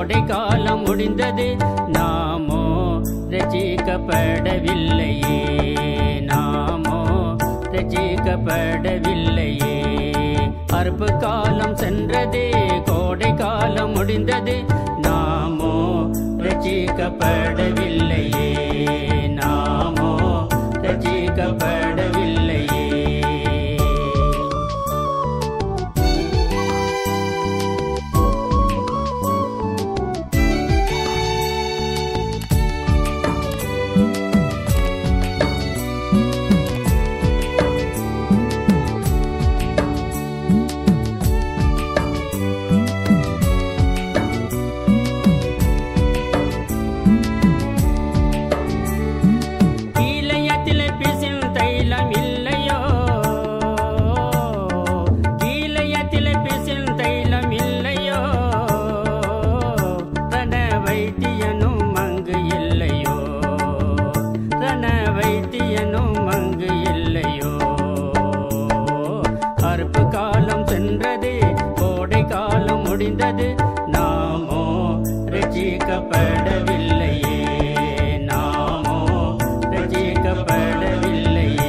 கோடை காலம் முடிந்தது நாமோ ரசிக்கப்படவில்லையே நாமோ ரசிக்கப்படவில்லையே அறுப்பு காலம் சென்றதே கோடை காலம் முடிந்தது நாமோ ரசிக்கப்படவில்லையே நாமோ ரசிக்கப்படவில்லையே கீழையத்திலே பிசில் தைலம் இல்லையோ கீழையத்திலே பிசில் தைலம் இல்லையோ ரண வைத்தியனும் அங்கு இல்லையோ ரண வைத்தியனும் அங்கு இல்லையோ கருப்பு காலம் சென்றது கோடை காலம் முடிந்தது நாமோ ரசிக்கப்படவில்லையே நாமோ ரசிக்கப்படவில்லையே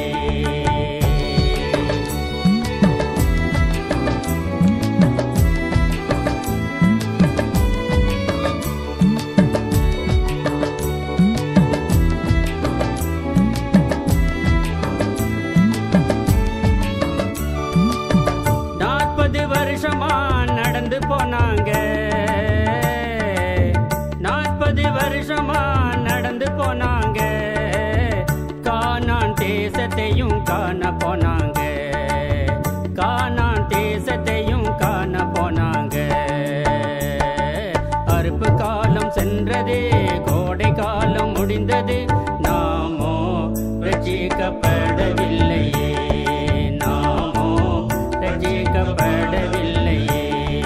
நாற்பது வருஷமா நடந்து போனாங்க நாற்பது வருஷமா நடந்து போனாங்க கானான் தேசத்தையும் காண போனாங்க கானான் தேசத்தையும் காண போனாங்க அறுப்பு காலம் சென்றதே கோடை காலம் முடிந்தது நாமோ ரசிக்கப்படவில்லையே நாமோ ரசிக்கப்படவில்லையே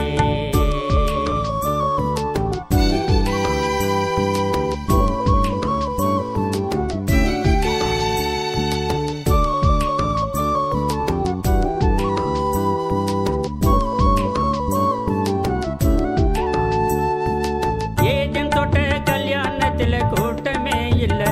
ஏஜன் தொட்ட கல்யாணத்துல கூட்டமே இல்ல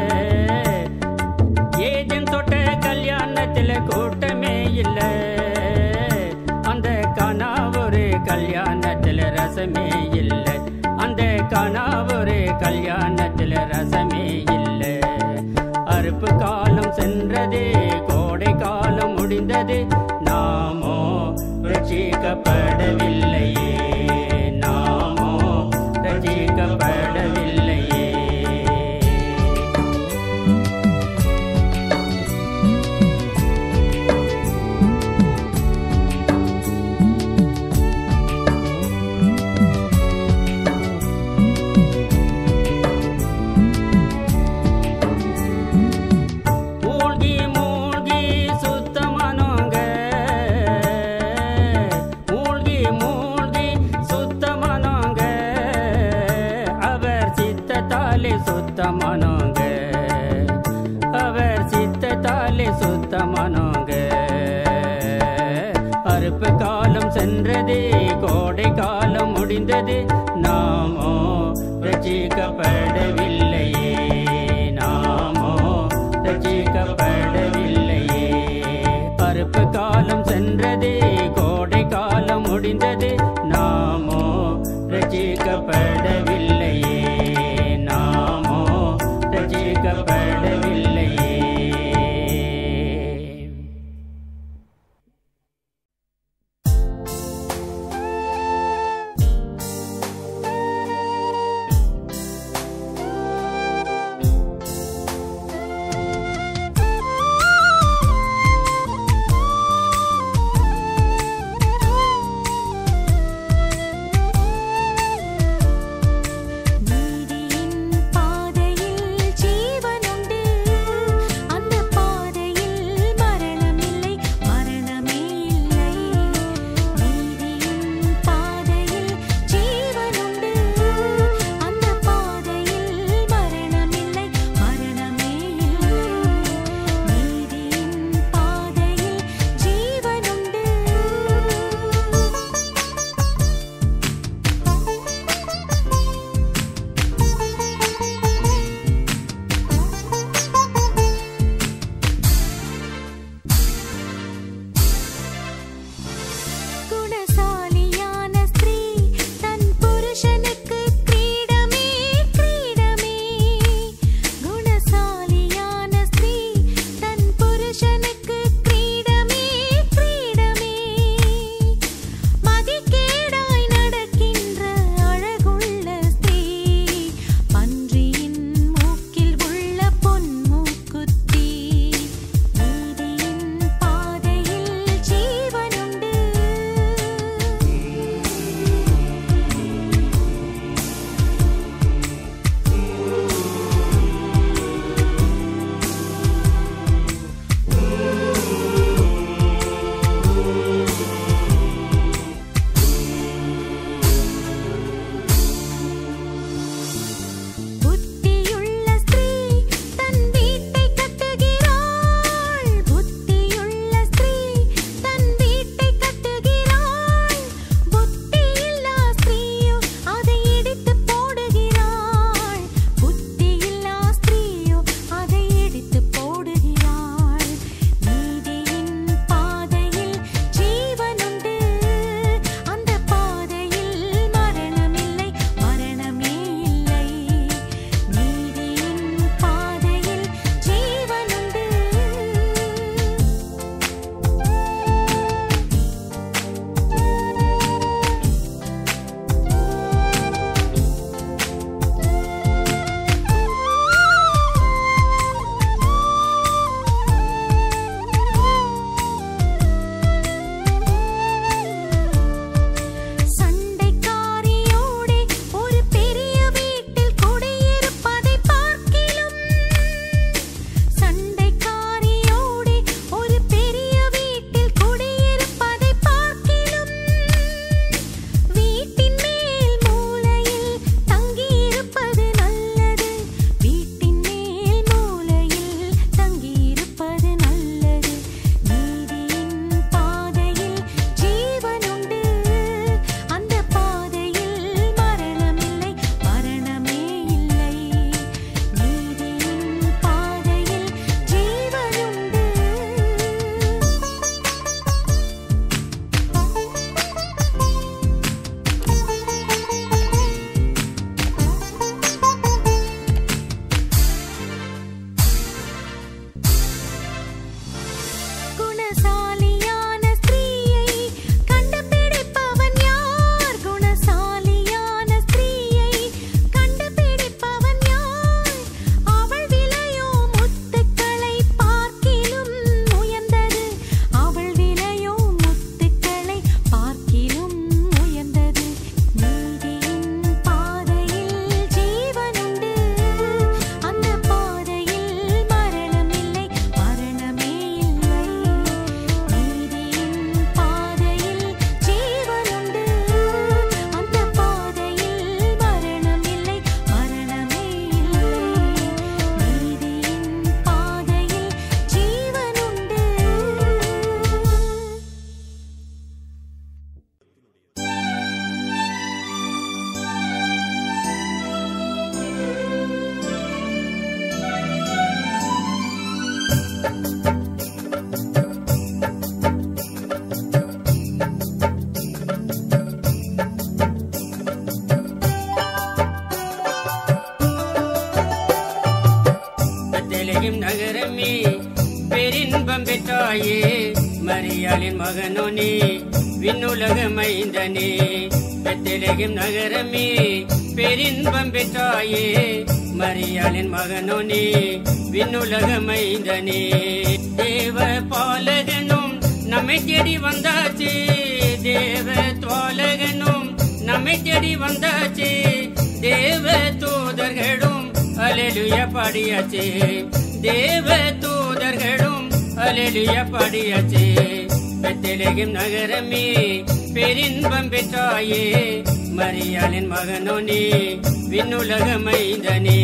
ஏஜன் தொட்ட கல்யாணத்துல கூட்டமே இல்ல அந்த கனாவொரு கல்யாணத்துல ரசமே இல்ல அந்த கனாவொரு கல்யாணத்துல ரசமே இல்ல அறுப்பு காலம் சென்றதே கோடை காலம் முடிந்தது நாமோ ரசிக்கப்படவில்லையே நாமோ ரசிக்கப்படவில்லையே மூழ்கி மூழ்கி சுத்தமானோங்க மூழ்கி மூழ்கி சுத்தமானோங்க அவர் சித்தத்தாலே சுத்தமானோங்க அவர் சித்தத்தாலே சுத்தமானோங்க அறுப்பு காலம் சென்றதே கோடை காலம் முடிந்தது நாமோ ரசிக்கப்படவில்லையே நாமோ ரசிக்கப்படவில்லையே அறுப்பு காலம் சென்றதே கோடை காலம் முடிந்தது நாமோ ரசிக்கப்படவில்லையே நாமோ ரசிக்கப்படவில்லையே பெற்றாயே மரியாளின் மகனோ நீ விண்ணுலக மைந்தனே பெத்தலகம் நகரமே பெரின்பம் பெற்றாயே மரியாளின் மகனோ நீ விண்ணுலக மைந்தனே தேவ பாலகனும் நம்மை தேடி வந்தாச்சு தேவ துவாலகனும் நம்மை தேடி வந்தாச்சு தேவ தூதர்களும் அலெலுய பாடியாச்சு தேவ தூதர்களும் அலெலுய பாடியாச்சு பெத்தலகம் நகரமே பெரின்பம் பெற்றாயே மரியாளின் மகனோ நீ விண்ணுலக மைந்தனே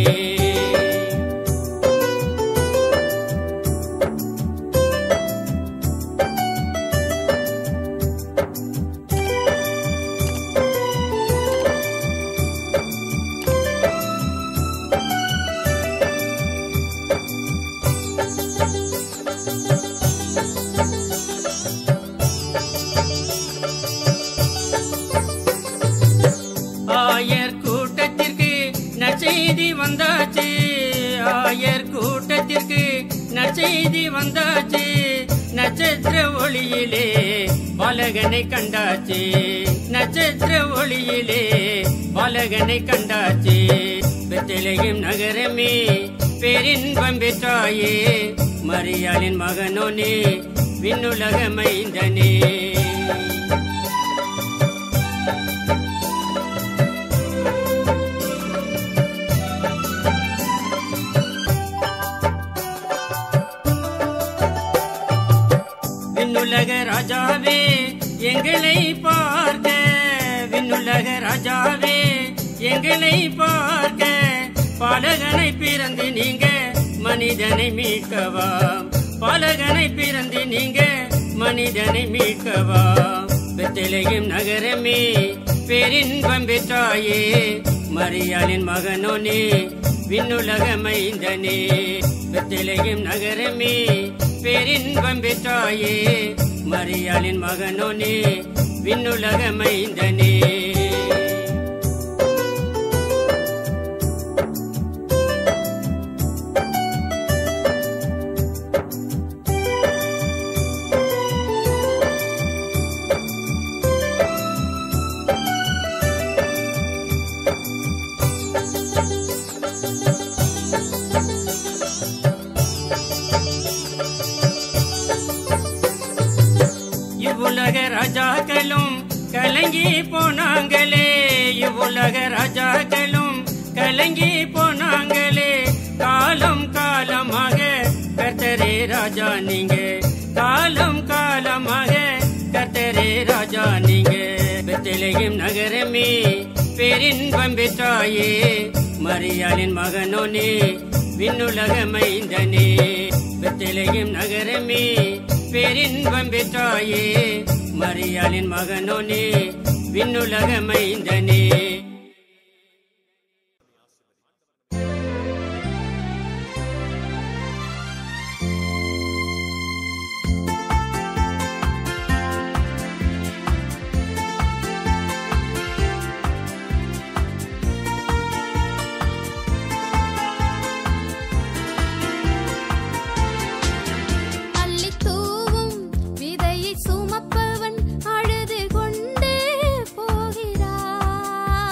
ஆயர் கூட்டத்திற்கு நற்செய்தி வந்தாச்சு ஆயர் கூட்டத்திற்கு நற்செய்தி வந்தாச்சு நட்சத்திர ஒளியிலே பாலகனை கண்டாச்சு நட்சத்திர ஒளியிலே பாலகனை கண்டாச்சு பெத்தலையும் நகரமே பெரின்பம் பெற்றாயே மரியாளின் மகனோனே விண்ணுலக மைந்தனே விண்ணுலக ராஜாவே எங்களை பார்க்க விண்ணுலக ராஜாவே எங்களை பார்க்க பாலகனை பிறந்து நீங்க மனிதனை மீட்கவா பாலகனை பிறந்து நீங்க மனிதனை மீட்கவா பெத்தலையும் நகரமே பேரின்பம் பெற்றாயே மரியாளின் மகனோனே விண்ணுலக மைந்தனே பெத்தலையும் நகரமே பேரின்பம் பெற்றாயே மரியாளின் மகனோனே விண்ணுலக மைந்தனே இவ்வுலக ராஜாக்களும் கலங்கி போனாங்களே இவ்வுலக ராஜாக்களும் கலங்கி போனாங்களே காலம் காலமாக கர்த்தரே ராஜா நீங்க காலம் காலமாக கர்த்தரே ராஜா நீங்க பெத்தலையும் நகரமே பேரின்பம் பெற்றாயே மரியாளின் மகனோனே விண்ணுலக மைந்தனே பெத்தலையும் நகரமே பேரின்பம் பெற்றாயே மரியாளின் மகனோனே விண்ணுலக மைந்தனே அள்ளி தூவும் விதையை சுமப்பவன் அழுது கொண்டே போகிறான்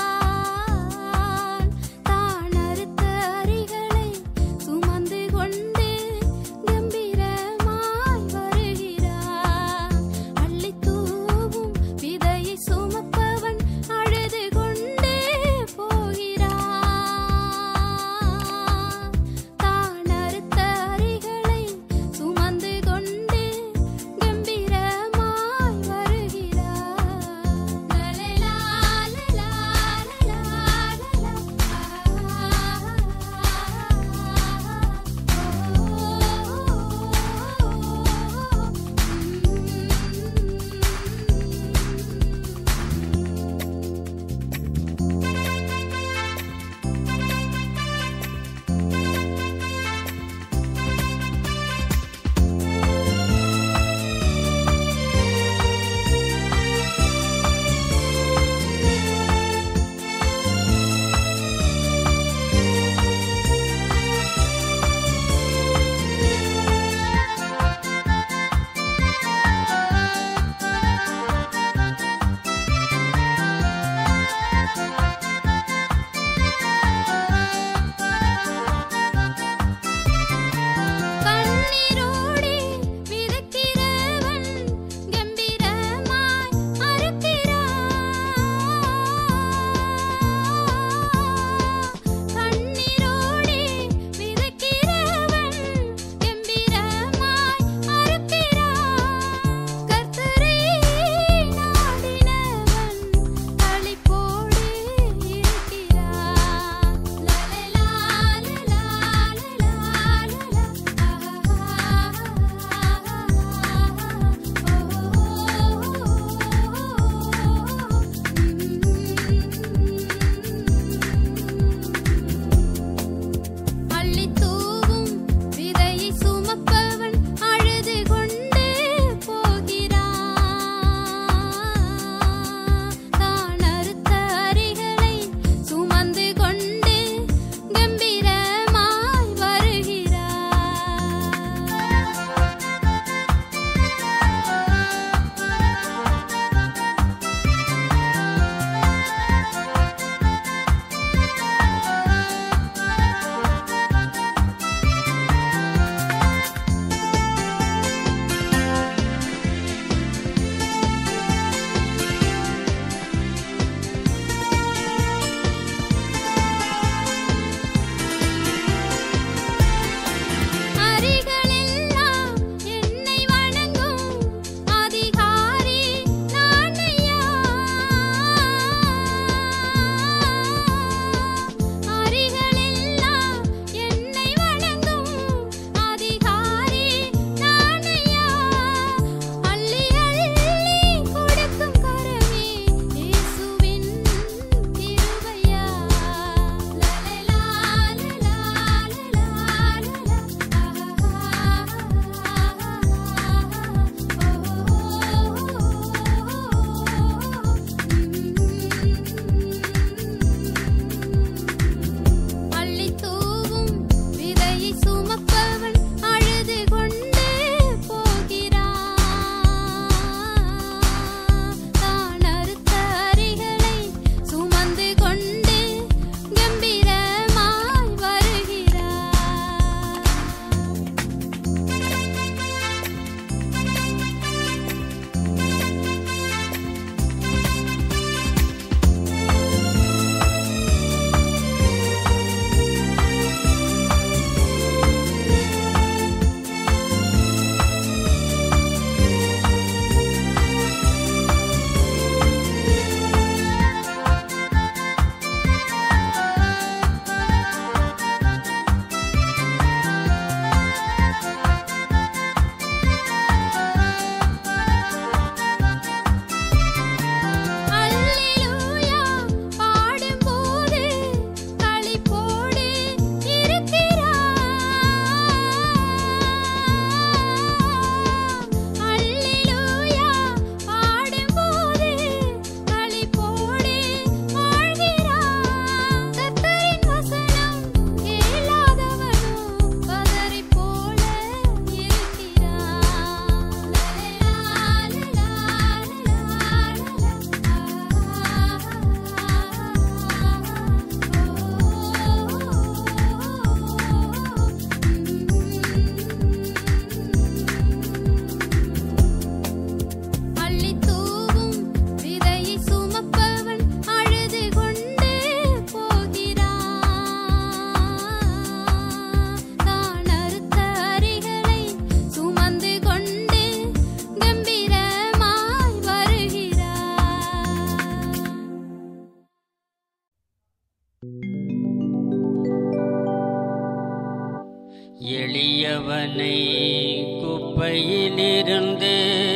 எளியவனை குப்பையிலிருந்து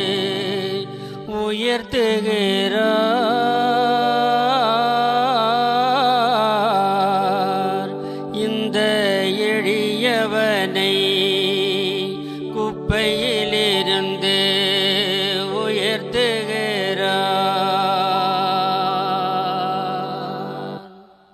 உயர்த்துகிறார் இந்த எளியவனை குப்பையிலிருந்து உயர்த்துகிறார்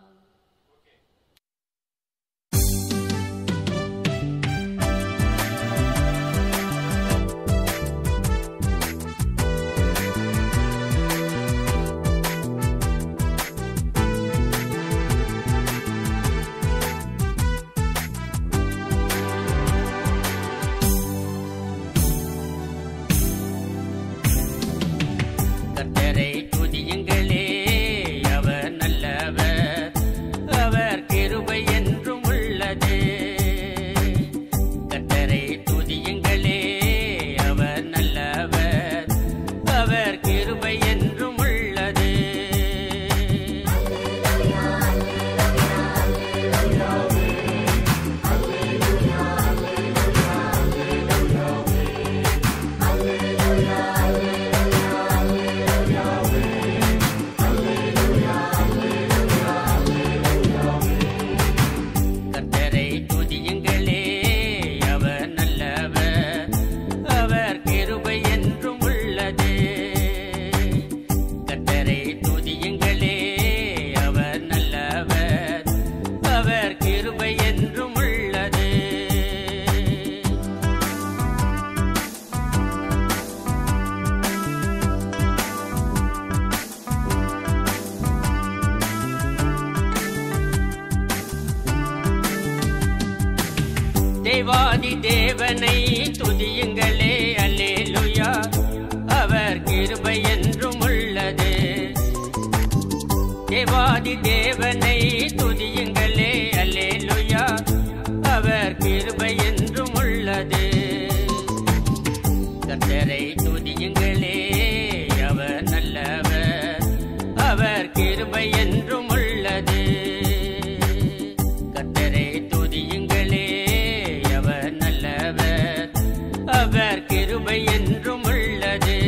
கர்த்தரை துதியுங்களே அவர் நல்லவர் அவர் கிருபை என்றும் உள்ளது கர்த்தரை துதியுங்களே அவர் நல்லவர் அவர் கிருபை என்றும் உள்ளது கர்த்தரை துதியுங்களே அவர் நல்லவர் அவர் கிருபை என்றும் உள்ளது கர்த்தரை துதியுங்களே அவர் நல்லவர் அவர் கிருபை என்றும் உள்ளது தேவாதி தேவனை துதியுங்களே அல்லேலுயா அவர் கிருபை என்றும் உள்ளது தேவாதி தேவனை துதியுங்களே அல்லேலுயா அவர் கிருபை என்றும் உள்ளது கர்த்தரை துதியுங்களே அவர் நல்லவர் அவர் கிருபை என்றும் உள்ளது கர்த்தரை துதியுங்களே அவர் நல்லவர் அவர் கிருபை என்றும் உள்ளது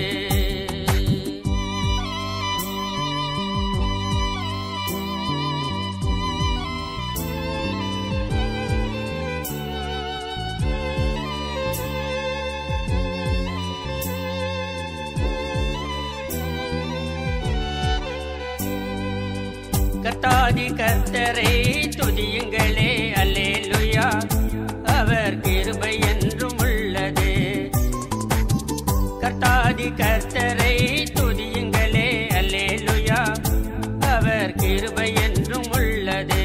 கர்த்தாதி கர்த்தரை துதியுங்களே அல்லேலுயா அவர் கிருபை என்றும் உள்ளது கர்த்தாதி கர்த்தரை துதியுங்களே அல்லேலுயா அவர் கிருபை என்றும் உள்ளது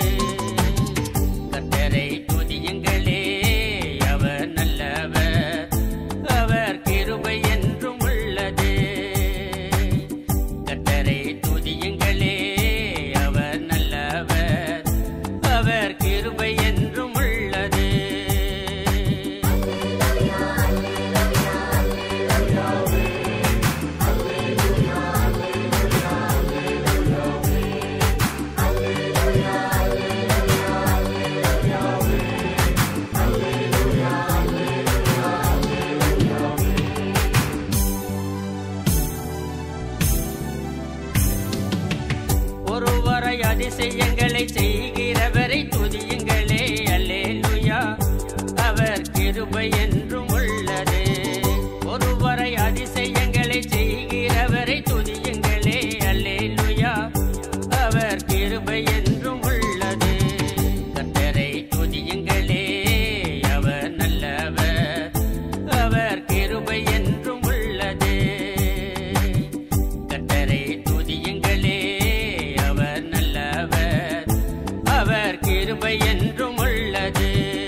கர்த்தரை துதியுங்களே அவர் நல்லவர் அவர் கிருபை என்றும் உள்ளது கர்த்தரை துதியுங்களே அவர் நல்லவர் அவர் கிருபை என்றும் உள்ளது ஒருவரை அதிசயங்களை செய்கிறவரை துதியுங்களே அல்லேலுயா அவர் கிருபை என்றும் உள்ளது ஒருவரை அதிசயங்களை செய்கிறவரை துதியுங்களே அல்லேலுயா அவர் கிருபை என்றும் உள்ளது கர்த்தரை துதியுங்களே அவர் நல்லவர் அவர் கிருபை என்றும் உள்ளது கர்த்தரை துதியுங்களே அவர் நல்லவர் அவர் கிருபை என்றும் உள்ளது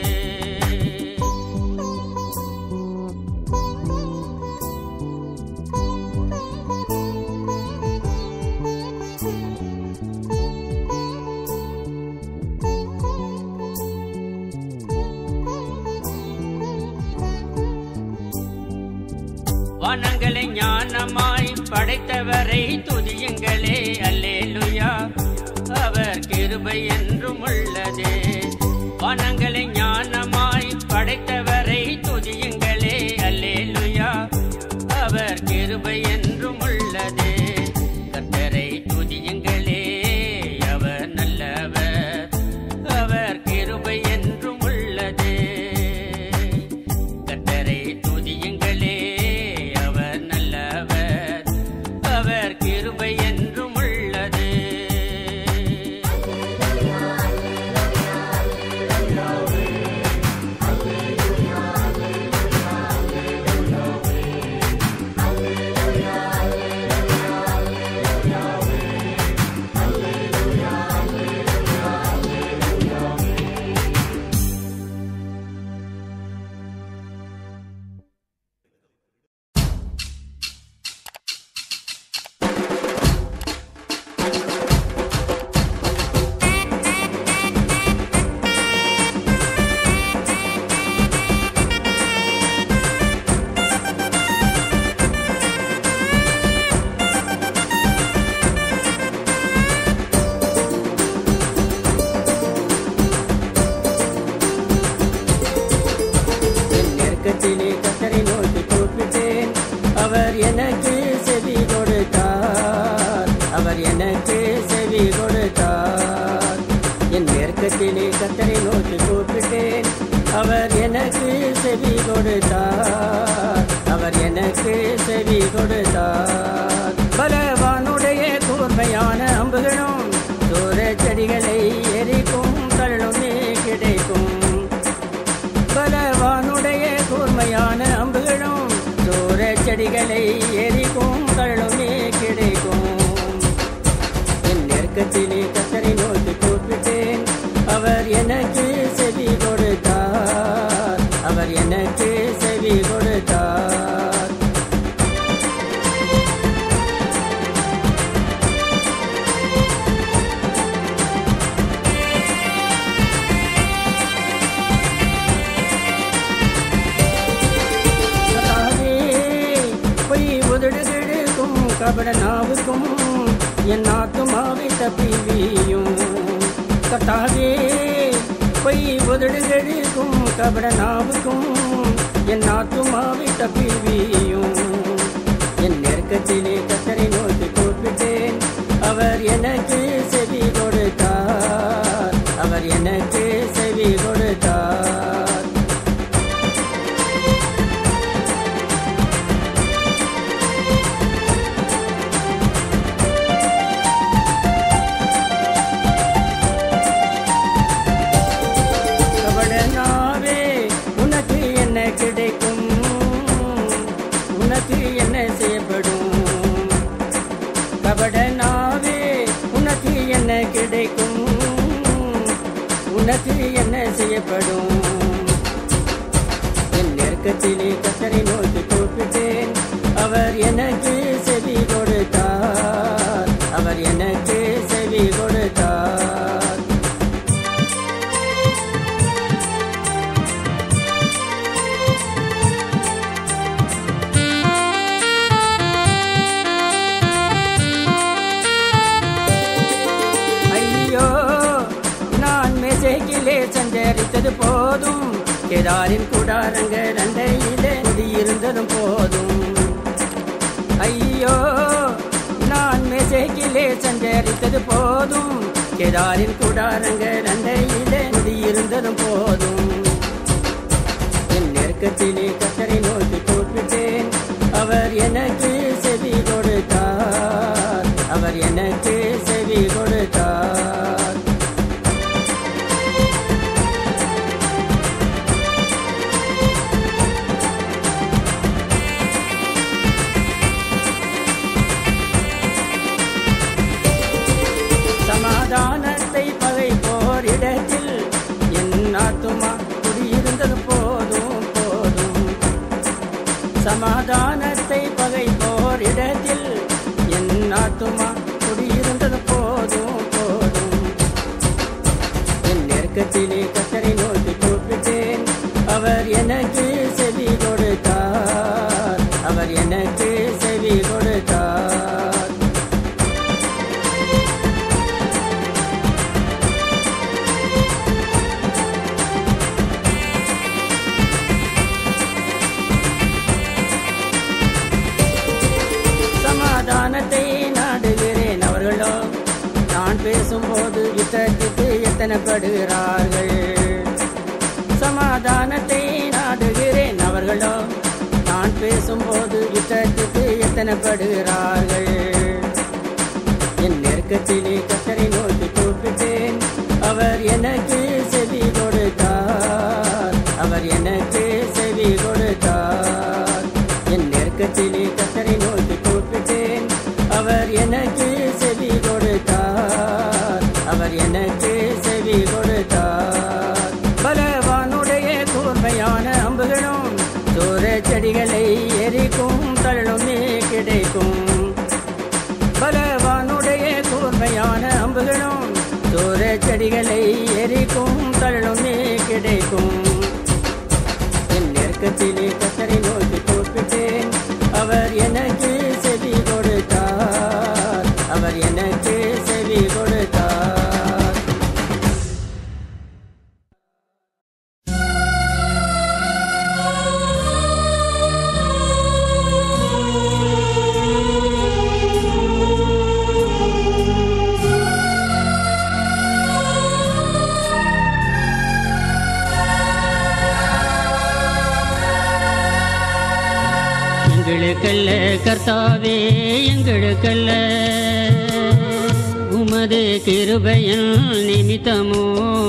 வானங்களை ஞானமாய் படைத்தவரை துதியுங்களே அல்லேலுயா அவர் கிருபை என்றும் உள்ளது வானங்களை ஞானமாய் என் நெருக்கத்திலே கத்தரை நோக்கி கூப்பிட்டேன் அவர் எனக்கு செவி கொடுத்தார் அவர் எனக்கு செவி கொடுத்தார் பலவானுடைய கூர்மையான அம்புகளும் தூர செடிகளை எரிக்கும் தள்ளுமே கிடைக்கும் பலவானுடைய கூர்மையான அம்புகளும் தூர செடிகளை எரிக்கும் தள்ளுமே கிடைக்கும் என் நெருக்கத்திலே கத்தரை நோக்கி கூப்பிட்டேன் அவர் எனக்கு செவி கொடுத்தார் அவர் எனக்கு செவி கொடுத்தார் கர்த்தாவே, பொய் உதடுகளுக்கும் கபட நாவுக்கும் என் ஆத்துமாவை தப்பிவியும் கத்தாவே பொய் உதடுகளுக்கும் கபட நாவுக்கும் என் ஆத்துமாவை தப்பிவியும் என் நெருக்கத்திலே கத்தரை நோக்கி கூப்பிட்டேன் அவர் எனக்கு செவி கொடுத்தார் அவர் எனக்கு செவி கொடுத்தார் கபடனாவே உனக்கு என்ன கிடைக்கும் உனக்கு என்ன செய்யப்படும் கபடனாவே உனக்கு என்ன கிடைக்கும் உனக்கு என்ன செய்யப்படும் என் நெருக்கத்திலே கத்தரை நோக்கி கூப்பிட்டேன் அவர் எனக்கு செவி கொடுத்தார் அவர் எனக்கு செவி கொடுத்தார் ஐயோ நான் மெசேக்கிலே சஞ்சரித்தது போதும் கேதாரின் கூடாரங்கள் அண்டையிலே குடியிருந்ததும் போதும் ஐயோ நான் மெசேக்கிலே சஞ்சரித்தது போதும் கேதாரின் கூடாரங்கள் அண்டையிலே குடியிருந்ததும் போதும் என் நெருக்கத்திலே கத்தரை நோக்கி கூப்பிட்டேன் அவர் எனக்கு செவி கொடுத்தார் அவர் எனக்கு செவி கொடுத்தார் சமாதானத்தை பகை போர் இடத்தில் என் ஆத்துமா குடியிருந்தது போதும் போதும் சமாதானத்தை பகை போர் இடத்தில் என் ஆத்துமா குடியிருந்தது போதும் போதும் என் நெருக்கத்திலே கத்தரை நோக்கி கூப்பிட்டேன் அவர் எனக்கு செவி கொடுத்தார் அவர் எனக்கு செவி கொடுத்தார் சமாதானத்தை நாடுகிறேன் அவர்களோ நான் பேசும்போது யுத்தத்துக்கு எத்தனைப்படுகிறார்கள் சமாதானத்தை நாடுகிறேன் அவர்களோ நான் பேசும்போது யுத்தத்துக்கு எத்தனைப்படுகிறார்கள் என் நெருக்கத்திலே கத்தரை நோக்கி கூப்பிட்டேன் அவர் எனக்கு செவி கொடுத்தார் அவர் எனக்கு செவி கொடுத்தார் என் நெருக்கத்திலே கத்தரை நோக்கி கூப்பிட்டேன் அவர் எனக்கு செவி கொடுத்தார் அவர் எனக்கு செவி கொடுத்தார் பலவானுடைய கூர்மையான அம்புகளும் தூர செடிகளை எரிக்கும் தள்ளுமே கிடைக்கும் பலவானுடைய கூர்மையான அம்புகளும் தூர செடிகளை எரிக்கும் எங்களுக்கல்ல கர்த்தாவே எங்களுக்கல்ல உமது கிருபையின் நிமித்தமோ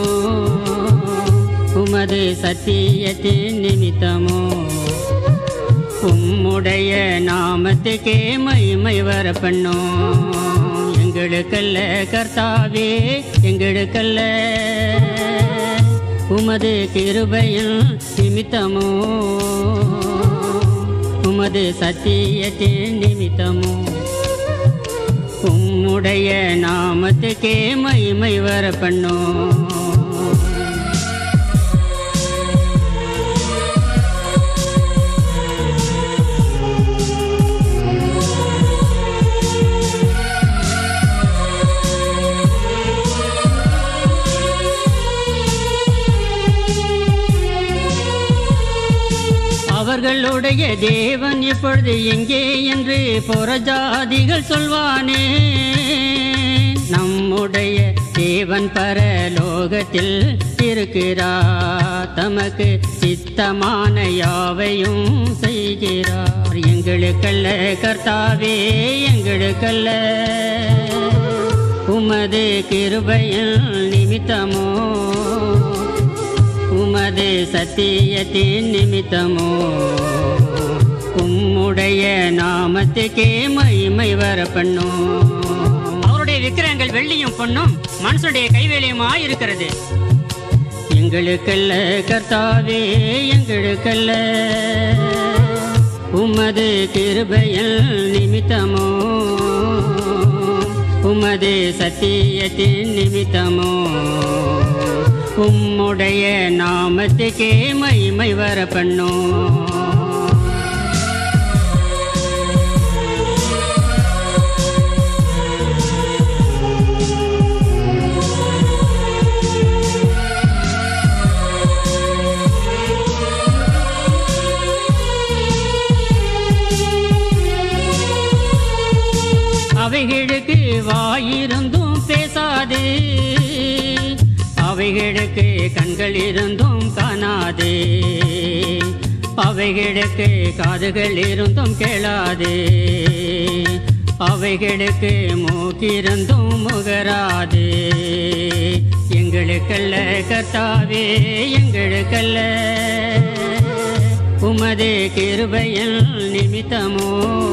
உமது சத்தியத்தின் நிமித்தமோ உம்முடைய நாமத்துக்கே மகிமை வர பண்ணோம் எங்களுக்கல்ல கர்த்தாவே எங்களுக்கல்ல உமது கிருபையின் நிமித்தமோ உமது சத்தியத்தின் நிமித்தமோ உம்முடைய நாமத்துக்கே மகிமை வர பண்ணோம் அவர்களுடைய தேவன் இப்பொழுது எங்கே என்று புறஜாதிகள் சொல்வானே நம்முடைய தேவன் பரலோகத்தில் இருக்கிறார் தமக்கு சித்தமான யாவையும் செய்கிறார் எங்களுக்கல்ல கர்த்தாவே எங்களுக்கல்ல உமது கிருபையில் நிமித்தமோ உமது சத்தியத்தின் நிமித்தமோ உம்முடைய நாமத்துக்கே மகிமை வர பண்ணும் அவருடைய விக்கிரகங்கள் வெள்ளியும் பொன்னும் மனுஷனுடைய கைவேலியுமாய் இருக்கிறது எங்களுக்கல்ல கர்த்தாவே எங்களுக்கல்ல உமது கிருபையில் நிமித்தமோ உமது சத்தியத்தின் நிமித்தமோ உம்முடைய நாமத்துக்கே மகிமை வர பண்ணும் அவைகளுக்கு வாயிருந்தும் பேசாது அவைகளுக்கு கண்கள் இருந்தும் காணாது அவைகளுக்கு காதுகள் இருந்தும் கேளாது அவைகளுக்கு மூக்கிருந்தும் முகராது எங்களுக்கல்ல கர்த்தாவே எங்களுக்கல்ல உமது கிருபையில் நிமித்தமோ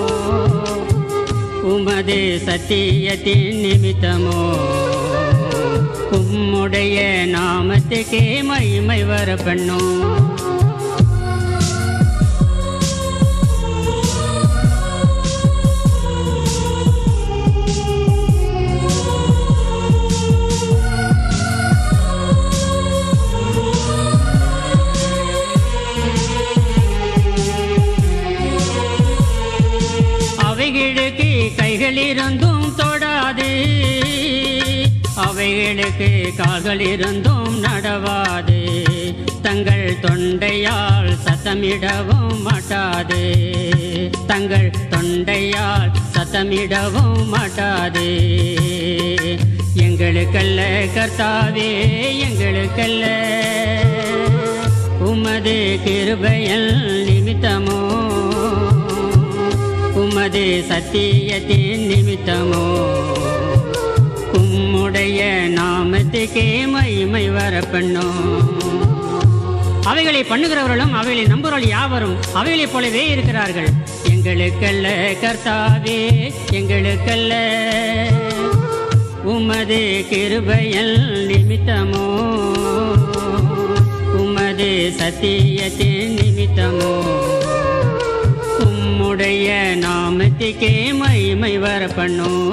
உமது சத்தியத்தின் நிமித்தமோ உம்முடைய நாமத்துக்கே மகிமை வர பண்ணும் அவைகளுக்கு கைகள் இருந்தும் தொடாது அவைகளுக்கு கால்கள் இருந்தும் நடவாது தங்கள் தொண்டையால் சத்தமிடவும் மாட்டாது தங்கள் தொண்டையால் சத்தமிடவும் மாட்டாது எங்களுக்கல்ல கர்த்தாவே எங்களுக்கல்ல உமது கிருபையல் நிமித்தமோ உமது சத்தியத்தின் நிமித்தமோ உம்முடைய நாமத்துக்கே மகிமை வர பண்ணும் அவைகளை பண்ணுகிறவர்களும் அவைகளை நம்புகிறவர்கள் யாவரும் அவைகளைப் போலவே இருக்கிறார்கள் எங்களுக்கல்ல கர்த்தாவே எங்களுக்கல்ல உமது கிருபையல் நிமித்தமோ உமது சத்தியத்தின் நிமித்தமோ உம்முடைய நாமத்துக்கே மகிமை வர பண்ணும்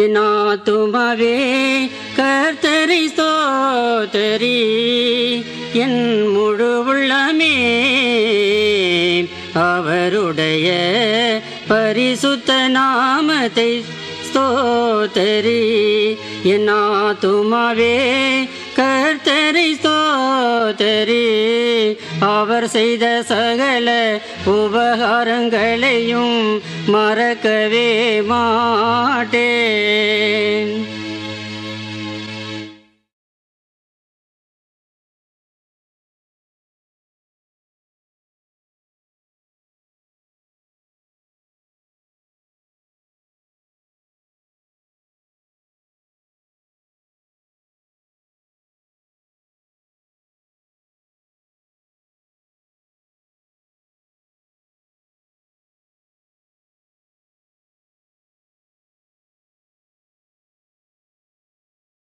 என் ஆத்துமாவே கர்த்தரை ஸ்தோத்தரி என் முழு உள்ளமே அவருடைய பரிசுத்த நாமத்தை ஸ்தோத்தரி என் ஆத்துமாவே கர்த்தரை ஸ்தோத்தரி அவர் செய்த சகல உபகாரங்களையும் மறக்கவே மாட்டேன்